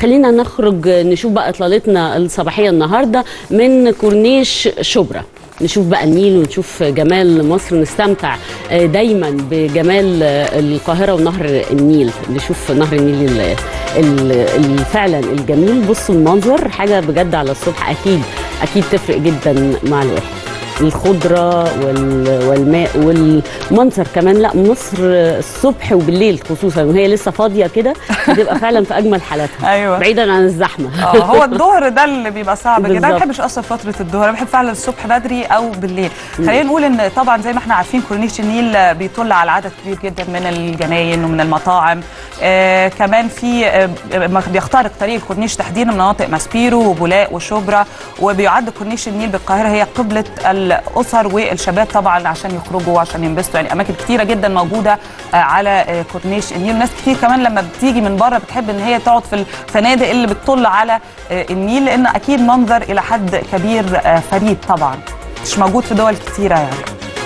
خلينا نخرج نشوف بقى اطلالتنا الصباحيه النهارده من كورنيش شبرا نشوف بقى النيل ونشوف جمال مصر نستمتع آه، دايما بجمال آه، القاهره ونهر النيل نشوف نهر النيل ال- ال- ال- فعلا الجميل بصوا المنظر حاجه بجد على الصبح اكيد اكيد تفرق جدا مع الواحد الخضره وال- والماء والمنظر كمان لا مصر الصبح وبالليل خصوصا وهي لسه فاضيه كده بتبقى فعلا في اجمل حالاتها أيوة. بعيدا عن الزحمه اه هو الظهر ده اللي بيبقى صعب جدا انا ما بالظبط. بحبش اصلا فتره الظهر انا بحب فعلا الصبح بدري او بالليل خلينا نقول ان طبعا زي ما احنا عارفين كورنيش النيل بيطل على عدد كبير جدا من الجناين ومن المطاعم آه كمان في آه ما بيخترق طريق الكورنيش تحديدا مناطق ماسبيرو وبولاق وشبرا وبيعد كورنيش النيل بالقاهره هي قبله الاسر والشباب طبعا عشان يخرجوا وعشان ينبسطوا يعني اماكن كتيره جدا موجوده آه على آه كورنيش النيل ناس كتير كمان لما بتيجي من بره بتحب ان هي تقعد في الفنادق اللي بتطل على آه النيل لان اكيد منظر الى حد كبير آه فريد طبعا مش موجود في دول كتيره يعني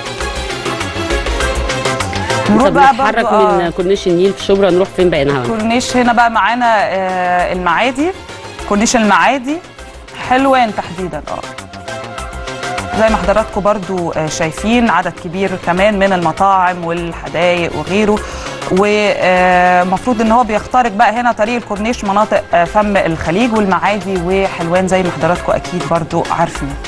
نروح طب بقى نتحرك برضو، آه. من كورنيش النيل في شبرا نروح فين بقى نهاوند كورنيش هنا بقى معانا آه، المعادي كورنيش المعادي حلوان تحديدا اه زي ما حضراتكم برضو آه، شايفين عدد كبير كمان من المطاعم والحدائق وغيره ومفروض ان هو بيخترق بقى هنا طريق الكورنيش مناطق آه، فم الخليج والمعادي وحلوان زي ما حضراتكم اكيد برضو عارفين